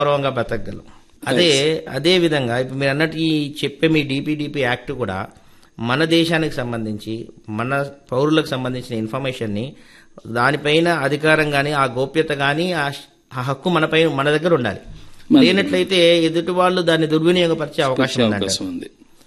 గౌరవంగా బతకగలం అదే అదే విధంగా ఇప్పుడు మీరు అన్నట్టు ఈ చెప్పే మీ డిపిడిపి యాక్ట్ కూడా మన దేశానికి సంబంధించి మన పౌరులకు సంబంధించిన ఇన్ఫర్మేషన్ని దానిపైన అధికారం కానీ ఆ గోప్యత కానీ ఆ శ్- ఆ హక్కు మనపై మన దగ్గర ఉండాలి లేనట్లయితే ఎదుటి వాళ్ళు దాన్ని దుర్వినియోగపరిచే అవకాశం ఉందండి అవకాశం ఉంది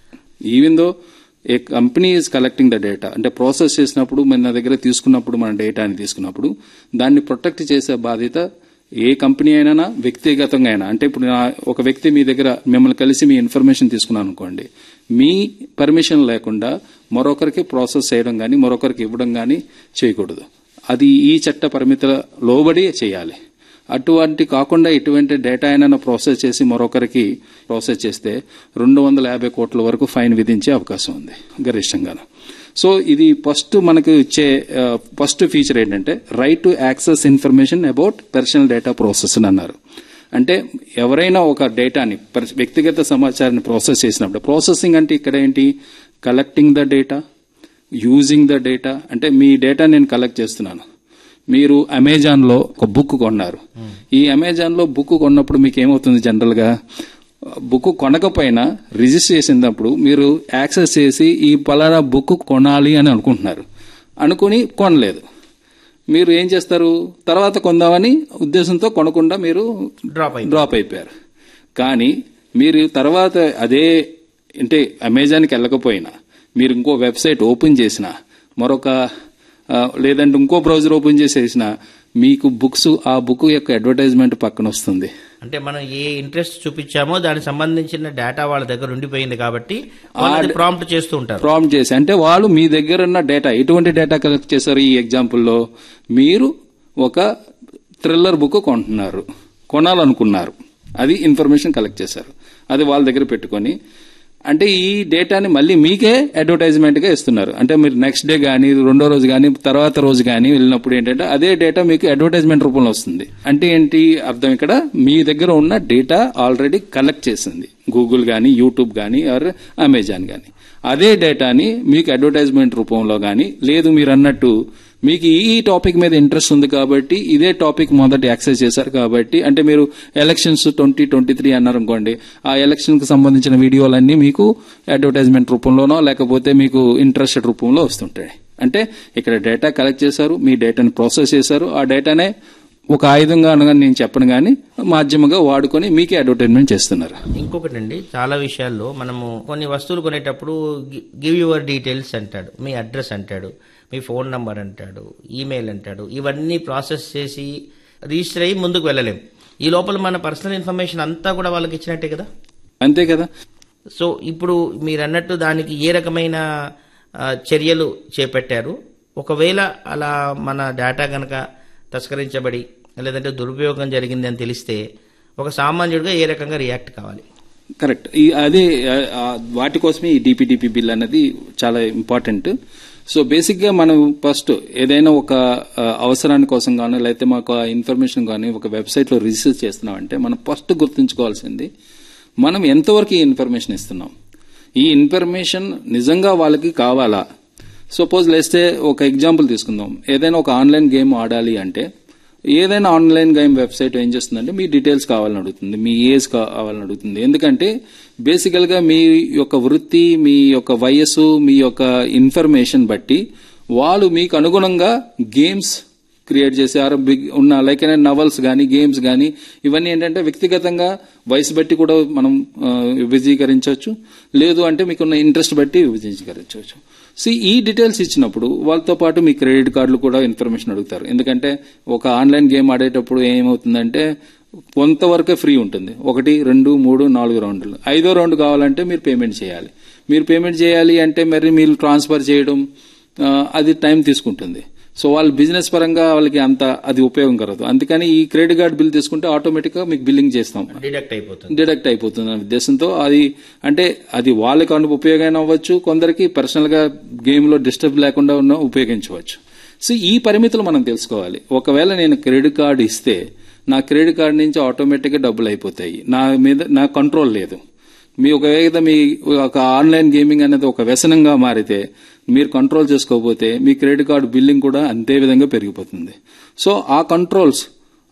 even though a company is collecting the data అంటే ప్రాసెస్ చేసినప్పుడు మన దగ్గర తీసుకున్నప్పుడు మన డేటాని తీసుకున్నప్పుడు దాన్ని ప్రొటెక్ట్ చేసే బాధ్యత ఏ కంపెనీ అయినా వ్యక్తిగతంగా అయినా అంటే ఇప్పుడు నా- ఒక వ్యక్తి మీ దగ్గర మిమ్మల్ని కలిసి మీ ఇన్ఫర్మేషన్ తీసుకున్నాను అనుకోండి మీ పర్మిషన్ లేకుండా మరొకరికి ప్రాసెస్ చేయడం కానీ మరొకరికి ఇవ్వడం కానీ చేయకూడదు అది ఈ చట్ట పరిమితుల లోబడి చేయాలి అటువంటి కాకుండా ఇటువంటి డేటా అయినా ప్రాసెస్ చేసి మరొకరికి ప్రాసెస్ చేస్తే రెండు వందల యాభై కోట్ల వరకు ఫైన్ విధించే అవకాశం ఉంది గరిష్టంగా సో ఇది ఫస్ట్ మనకు ఇచ్చే ఫస్ట్ ఫీచర్ ఏంటంటే right to access information about personal data process అని అన్నారు అంటే ఎవరైనా ఒక డేటాని పర్స- వ్యక్తిగత సమాచారాన్ని ప్రాసెస్ చేసినప్పుడు ప్రాసెసింగ్ అంటే ఇక్కడ ఏంటి collecting the data using the data అంటే మీ డేటా నేను కలెక్ట్ చేస్తున్నాను మీరు అమెజాన్ లో ఒక బుక్ కొన్నారు ఈ అమెజాన్ లో బుక్ కొన్నప్పుడు మీకు ఏమవుతుంది జనరల్ గా బుక్ కొనకపోయినా రిజిస్టర్ చేసినప్పుడు మీరు యాక్సెస్ చేసి ఈ పలానా బుక్ కొనాలి అని అనుకుంటున్నారు అనుకుని కొనలేదు మీరు ఏం చేస్తారు తర్వాత కొందామని ఉద్దేశంతో కొనకుండా మీరు డ్రాప్ అయింది డ్రాప్ అయిపోయారు కానీ మీరు తర్వాత అదే అంటే అమెజాన్కి వెళ్ళకపోయినా మీరు ఇంకో వెబ్సైట్ ఓపెన్ చేసినా మరొక ఆ, లేదంటే ఇంకో బ్రౌజర్ ఓపెన్ చేసేసినా మీకు బుక్స్ ఆ బుక్ యొక్క అడ్వర్టైజ్మెంట్ పక్కన వస్తుంది అంటే మనం ఏ ఇంట్రెస్ట్ చూపించామో దానికి సంబంధించిన డేటా వాళ్ళ దగ్గర ఉండిపోయింది కాబట్టి వాళ్ళు ప్రాంప్ట్ చేస్తూ ఉంటారు ప్రాంప్ట్ చేసి అంటే వాళ్ళు మీ దగ్గర ఉన్న డేటా ఎటువంటి డేటా కలెక్ట్ చేశారు ఈ ఎగ్జాంపుల్లో మీరు ఒక థ్రిల్లర్ బుక్ కొంటున్నారు కొనాలనుకున్నారు అది ఇన్ఫర్మేషన్ కలెక్ట్ చేశారు అది వాళ్ళ దగ్గర పెట్టుకొని అంటే ఈ డేటాని మళ్ళీ మీకే అడ్వర్టైజ్మెంట్ గా ఇస్తున్నారు అంటే మీరు నెక్స్ట్ డే కానీ రెండో రోజు కానీ తర్వాత రోజు కానీ వెళ్ళినప్పుడు ఏంటంటే అదే డేటా మీకు అడ్వర్టైజ్మెంట్ రూపంలో వస్తుంది అంటే ఏంటి అర్థం ఇక్కడ మీ దగ్గర ఉన్న డేటా ఆల్రెడీ కలెక్ట్ చేసింది గూగుల్ కానీ యూట్యూబ్ కానీ ఆర్ అమెజాన్ కానీ అదే డేటాని మీకు అడ్వర్టైజ్మెంట్ రూపంలో కానీ లేదు మీరు అన్నట్టు మీకు ఈ టాపిక్ మీద ఇంట్రెస్ట్ ఉంది కాబట్టి ఇదే టాపిక్ మొదట యాక్సెస్ చేశారు కాబట్టి అంటే మీరు ఎలక్షన్స్ ట్వంటీ ట్వంటీ త్రీ అన్నారు అనుకోండి ఆ ఎలక్షన్ కి సంబంధించిన వీడియోలన్నీ మీకు అడ్వర్టైజ్మెంట్ రూపంలోనో లేకపోతే మీకు ఇంట్రెస్టెడ్ రూపంలో వస్తుంటాయి అంటే ఇక్కడ డేటా కలెక్ట్ చేశారు మీ డేటాని ప్రాసెస్ చేశారు ఆ డేటానే ఒక ఆయుధంగా అనగా నేను చెప్పను కానీ మాధ్యమంగా వాడుకొని మీకే అడ్వర్టైజ్మెంట్ చేస్తున్నారు ఇంకొకటి అండి చాలా విషయాల్లో మనము కొన్ని వస్తువులు కొనేటప్పుడు గివ్ యువర్ డీటెయిల్స్ అంటాడు మీ అడ్రస్ అంటాడు మీ ఫోన్ నంబర్ అంటాడు ఈమెయిల్ అంటాడు ఇవన్నీ ప్రాసెస్ చేసి రిజిస్టర్ అయ్యి ముందుకు వెళ్ళలేం ఈ లోపల మన పర్సనల్ ఇన్ఫర్మేషన్ అంతా కూడా వాళ్ళకి ఇచ్చినట్టే కదా అంతే కదా సో ఇప్పుడు మీరు అన్నట్టు దానికి ఏ రకమైన ఆ, చర్యలు చేపట్టారు ఒకవేళ అలా మన డేటా గనక తస్కరించబడి లేదంటే దురుపయోగం జరిగింది అని తెలిస్తే ఒక సామాన్యుడిగా ఏ రకంగా రియాక్ట్ కావాలి కరెక్ట్ ఈ అదే ఆ, ఆ, వాటి కోసమే ఈ డిపిడిపి బిల్ అనేది చాలా ఇంపార్టెంట్ సో బేసిక్ గా మనం ఫస్ట్ ఏదైనా ఒక ఆ, అవసరాని కోసం కానీ లేకపోతే మాకు ఇన్ఫర్మేషన్ కానీ ఒక వెబ్సైట్ లో రిజిస్టర్ చేస్తున్నామంటే మనం ఫస్ట్ గుర్తుంచుకోవాల్సింది మనం ఎంతవరకు ఈ ఇన్ఫర్మేషన్ ఇస్తున్నాం ఈ ఇన్ఫర్మేషన్ నిజంగా వాళ్ళకి కావాలా సపోజ్ లేస్తే ఒక ఎగ్జాంపుల్ తీసుకుందాం ఏదైనా ఒక ఆన్లైన్ గేమ్ ఆడాలి అంటే ఏదైనా ఆన్లైన్ గేమ్ వెబ్సైట్ ఏం చేస్తుందంటే మీ డీటెయిల్స్ కావాలని అడుగుతుంది మీ ఏజ్ కావాలని అడుగుతుంది ఎందుకంటే బేసికల్ గా మీ యొక్క వృత్తి మీ యొక్క వయస్సు మీ యొక్క ఇన్ఫర్మేషన్ బట్టి వాళ్ళు మీకు అనుగుణంగా గేమ్స్ క్రియేట్ చేశారు బిగ్ ఉన్న లైక్ నవల్స్ కానీ గేమ్స్ కానీ ఇవన్నీ ఏంటంటే వ్యక్తిగతంగా వయసు బట్టి కూడా మనం ఆ, విభజీకరించవచ్చు లేదు అంటే మీకున్న ఇంట్రెస్ట్ బట్టి విభజించగలించవచ్చు సో ఈ డీటెయిల్స్ ఇచ్చినప్పుడు వాళ్ళతో పాటు మీ క్రెడిట్ కార్డులు కూడా ఇన్ఫర్మేషన్ అడుగుతారు ఎందుకంటే ఒక ఆన్లైన్ గేమ్ ఆడేటప్పుడు ఏమవుతుందంటే కొంతవరకే ఫ్రీ ఉంటుంది ఒకటి రెండు మూడు నాలుగు రౌండ్లు ఐదో రౌండ్ కావాలంటే మీరు పేమెంట్ చేయాలి మీరు పేమెంట్ చేయాలి అంటే మరి మీరు ట్రాన్స్ఫర్ చేయడం ఆ, అది టైం తీసుకుంటుంది సో వాళ్ళ బిజినెస్ పరంగా వాళ్ళకి అంత అది ఉపయోగం కలదు అందుకని ఈ క్రెడిట్ కార్డ్ బిల్ తీసుకుంటే ఆటోమేటిక్ గా మీకు బిల్లింగ్ చేస్తాం డిడక్ట్ అయిపోతుంది డిడక్ట్ అయిపోతుంది అనే ఉద్దేశంతో అది అంటే అది వాళ్ళకి అను ఉపయోగం అవ్వచ్చు కొందరికి పర్సనల్ గా గేమ్ లో డిస్టర్బ్ లేకుండా ఉన్న ఉపయోగించవచ్చు సో ఈ పరిమితులు మనం తెలుసుకోవాలి ఒకవేళ నేను క్రెడిట్ కార్డు ఇస్తే నా క్రెడిట్ కార్డు నుంచి ఆటోమేటిక్ గా డబ్బులు అయిపోతాయి నా మీద నా కంట్రోల్ లేదు మీ ఒకవేళ మీ ఒక ఆన్లైన్ గేమింగ్ అనేది ఒక వ్యసనంగా మారితే మీరు కంట్రోల్ చేసుకోకపోతే మీ క్రెడిట్ కార్డు బిల్లింగ్ కూడా అంతే విధంగా పెరిగిపోతుంది సో ఆ కంట్రోల్స్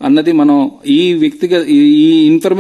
అన్నది మనం ఈ వ్యక్తిగత ఈ ఇన్ఫర్మేషన్